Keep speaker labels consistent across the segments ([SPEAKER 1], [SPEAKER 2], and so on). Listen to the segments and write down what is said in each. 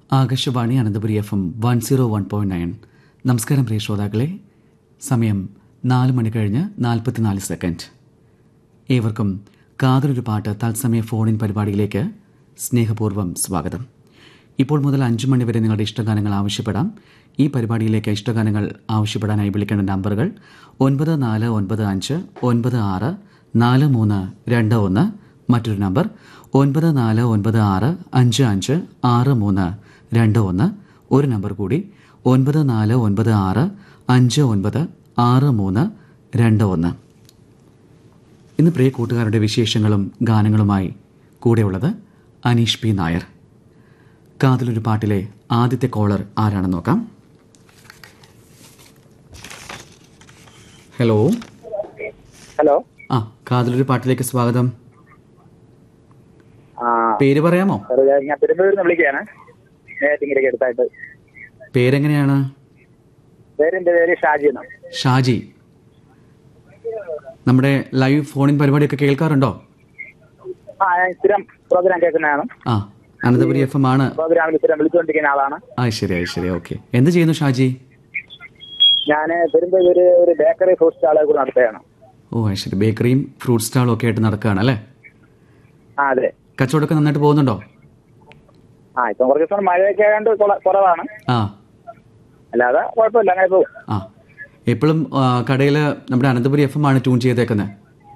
[SPEAKER 1] Akashvani Ananthapuri F M one zero one point nine നമസ്കാരം പ്രിയ ശ്രോതാക്കളെ സമയം നാല് മണി കഴിഞ്ഞ് നാൽപ്പത്തിനാല് സെക്കൻഡ് ഏവർക്കും കാതലൊരു പാട്ട് തത്സമയ ഫോണിൻ പരിപാടിയിലേക്ക് സ്നേഹപൂർവ്വം സ്വാഗതം ഇപ്പോൾ മുതൽ അഞ്ച് മണി വരെ നിങ്ങളുടെ ഇഷ്ടഗാനങ്ങൾ ആവശ്യപ്പെടാം ഈ പരിപാടിയിലേക്ക് ഇഷ്ടഗാനങ്ങൾ ആവശ്യപ്പെടാനായി വിളിക്കേണ്ട നമ്പറുകൾ ഒൻപത് നാല് ഒൻപത് അഞ്ച് ഒൻപത് ആറ് നാല് മൂന്ന് രണ്ട് ഒന്ന് മറ്റൊരു നമ്പർ ഒൻപത് നാല് ഒൻപത് ആറ് അഞ്ച് അഞ്ച് ആറ് മൂന്ന് രണ്ട് ഒന്ന് ഒരു നമ്പർ കൂടി ഒൻപത് നാല് ഒൻപത് ആറ് അഞ്ച് ഒൻപത് ആറ് മൂന്ന് രണ്ട് ഒന്ന് ഇന്ന് പ്രിയ കൂട്ടുകാരുടെ വിശേഷങ്ങളും ഗാനങ്ങളുമായി കൂടെയുള്ളത് അനീഷ് പി നായർ കാതിലൊരു പാട്ടിലെ ആദ്യത്തെ കോളർ ആരാണെന്ന് നോക്കാം ഹലോ
[SPEAKER 2] ഹലോ
[SPEAKER 1] ആ കാതിലൊരു പാട്ടിലേക്ക് സ്വാഗതം
[SPEAKER 2] ആ
[SPEAKER 1] പേര് പറയാമോ
[SPEAKER 2] സാറ് ഞാൻ- ഞാൻ പെരുമ്പൂരിൽ നിന്ന് വിളിക്കുകയാണ് നേരത്തിങ്കിലേക്ക് അടുത്തായിട്ട്
[SPEAKER 1] പേരെങ്ങനെയാണ്
[SPEAKER 2] പേരെന്റെ പേര് ഷാജി എന്നാണ്
[SPEAKER 1] ഷാജി നമ്മുടെ ലൈവ് ഫോണിൻ പരിപാടിയൊക്കെ കേൾക്കാറുണ്ടോ
[SPEAKER 2] ആ ഞാൻ സ്ഥിരം പ്രോഗ്രാം കേൾക്കുന്നതാണ്
[SPEAKER 1] ആ അനന്തപുരി എഫ് എം ആണ്
[SPEAKER 2] പ്രോഗ്രാമിൽ സ്ഥിരം വിളിച്ചുകൊണ്ടിരിക്കുന്ന ആളാണ്
[SPEAKER 1] ആ ശരി ആ ശരി ഓക്കെ എന്ത് ചെയ്യുന്നു ഷാജി
[SPEAKER 2] ഞാൻ പെരുമ്പൂര് ഒരു ബേക്കറി ഫ്രൂട്ട് സ്റ്റാളെ കൂടെ നടത്തുകയാണ്
[SPEAKER 1] ഓ ആ ശരി ബേക്കറിയും ഫ്രൂട്ട് സ്റ്റാളും ഒക്കെ ആയിട്ട് നടക്കുകയാണ് അല്ലേ
[SPEAKER 2] ആ അതെ
[SPEAKER 1] കച്ചവടമൊക്കെ നന്നായിട്ട് പോകുന്നുണ്ടോ
[SPEAKER 2] ആ ഇപ്പം കുറച്ച് ദിവസം മഴയൊക്കെ ആയതുകൊണ്ട് കുറ- കുറവാണ്
[SPEAKER 1] ആ
[SPEAKER 2] അല്ലാതെ കുഴപ്പമില്ല അങ്ങനെ പോകും
[SPEAKER 1] ആ എപ്പോഴും കടയിൽ നമ്മുടെ അനന്തപുരി എഫ് എം ആണ് ട്യൂൺ ചെയ്തേക്കുന്നത്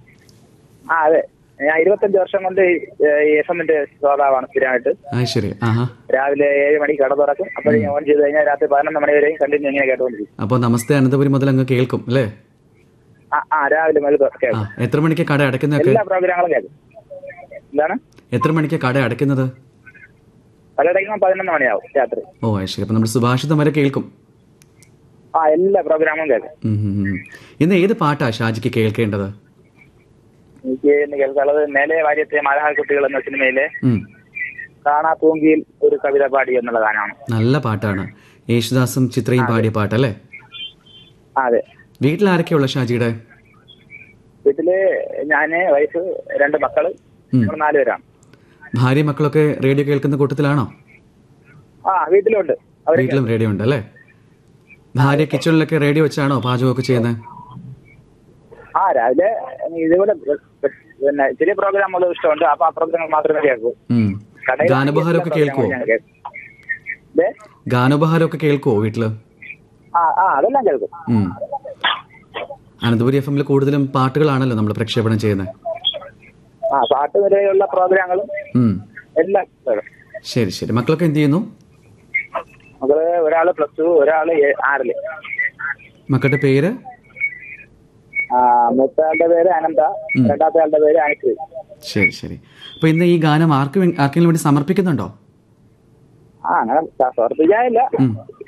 [SPEAKER 2] ആ അതെ ഞാൻ ഇരുപത്തഞ്ച് വർഷം കൊണ്ട് ഈ എഫ് എമ്മിന്റെ ശ്രോതാവാണ് സ്ഥിരമായിട്ട്
[SPEAKER 1] ആ ശരി ആഹാ
[SPEAKER 2] രാവിലെ ഏഴ് മണിക്ക് കട തുറക്കും അപ്പോഴേക്കും ഓൺ ചെയ്ത് കഴിഞ്ഞാൽ രാത്രി പതിനൊന്ന് മണി വരെയും കണ്ടിന്യൂ ഇങ്ങനെ കേട്ടുകൊണ്ടിരിക്കും
[SPEAKER 1] അപ്പോൾ നമസ്തേ അനന്തപുരി മുതൽ അങ്ങ് കേൾക്കും അല്ലേ
[SPEAKER 2] ആ ആ രാവിലെ മുതൽ
[SPEAKER 1] ആ
[SPEAKER 2] കേൾക്കും
[SPEAKER 1] എത്ര മണിക്ക് കട അടയ്ക്കുന്നതൊക്കെ
[SPEAKER 2] എല്ലാ പ്രോഗ്രാമുകളും കേൾക്കും എന്താണ്
[SPEAKER 1] എത്ര മണിക്ക് കട അടയ്ക്കുന്നത്
[SPEAKER 2] പലയിടയ്ക്കും പതിനൊന്ന് മണിയാവും രാത്രി
[SPEAKER 1] ഓ ആ ശരി അപ്പോൾ നമ്മൾ സുഭാഷിതം വരെ കേൾക്കും
[SPEAKER 2] ആ എല്ലാ പ്രോഗ്രാമും കേൾക്കും
[SPEAKER 1] ഉം, ഉം, ഉം. ഇന്ന് ഏത് പാട്ടാ ഷാജിക്ക് കേൾക്കേണ്ടത്
[SPEAKER 2] എനിക്ക് ഇന്ന് കേൾക്കാനുള്ളത് മേലെ വാര്യത്തെ മലഹാക്കുട്ടികൾ എന്ന സിനിമയിലെ
[SPEAKER 1] ഉം.
[SPEAKER 2] കാണാ തൂങ്കിയിൽ ഒരു കവിത പാടി എന്നുള്ള ഗാനമാണ്
[SPEAKER 1] നല്ല പാട്ടാണ് യേശുദാസും ചിത്രയും പാടിയ പാട്ടല്ലേ
[SPEAKER 2] ആ അതെ
[SPEAKER 1] വീട്ടിൽ ആരൊക്കെയുള്ള ഷാജിയുടെ
[SPEAKER 2] വീട്ടില് ഞാന് വൈഫ് രണ്ട് മക്കള്
[SPEAKER 1] ഉം.
[SPEAKER 2] നമ്മൾ നാലുപേരാണ്
[SPEAKER 1] ഭാര്യ മക്കളൊക്കെ റേഡിയോ കേൾക്കുന്ന കൂട്ടത്തിലാണോ
[SPEAKER 2] ആ വീട്ടിലുണ്ട് അവര്
[SPEAKER 1] വീട്ടിലും റേഡിയോ ഉണ്ട് അല്ലേ ഭാര്യ കിച്ചണിലൊക്കെ റേഡിയോ വെച്ചാണോ പാചകമൊക്കെ ചെയ്യുന്നത്
[SPEAKER 2] ആ രാവിലെ ഇതുപോലെ പിന്നെ ചെറിയ പ്രോഗ്രാമുകൾ ഇഷ്ടമുണ്ട് അപ്പൊ ആ പ്രോഗ്രാം മാത്രമേ കേൾക്കൂ
[SPEAKER 1] ഉം.
[SPEAKER 2] കടയിൽ
[SPEAKER 1] ഗാനോപഹാരമൊക്കെ കേൾക്കുവോ
[SPEAKER 2] ഞാൻ കേൾക്കും. ദേ,
[SPEAKER 1] ഗാനോപഹാരമൊക്കെ കേൾക്കുവോ വീട്ടില്
[SPEAKER 2] ആ ആ അതെല്ലാം കേൾക്കും
[SPEAKER 1] ഉം. അനന്തപുരി എഫ് എമ്മിൽ കൂടുതലും പാട്ടുകളാണല്ലോ നമ്മൾ പ്രക്ഷേപണം ചെയ്യുന്നത്
[SPEAKER 2] ആ പാട്ട് നിലയിലുള്ള പ്രോഗ്രാമുകളും
[SPEAKER 1] ഉം.
[SPEAKER 2] എല്ലാം കേൾക്കും
[SPEAKER 1] ശരി ശരി മക്കളൊക്കെ എന്ത് ചെയ്യുന്നു
[SPEAKER 2] മകള് ഒരാള് പ്ലസ് ടു ഒരാള് ഏ- ആറില്
[SPEAKER 1] മക്കളുടെ പേര്
[SPEAKER 2] ആ, മൂത്തയാളുടെ പേര് അനന്ത
[SPEAKER 1] ഉം.
[SPEAKER 2] രണ്ടാമത്തെ ആളുടെ പേര് അനുശ്രീ
[SPEAKER 1] ശരി ശരി അപ്പൊ ഇന്ന് ഈ ഗാനം ആർക്ക് വേ- ആർക്കെങ്കിലും വേണ്ടി സമർപ്പിക്കുന്നുണ്ടോ
[SPEAKER 2] ആ അങ്ങനെ സമർപ്പിക്കാനില്ല
[SPEAKER 1] ഉം.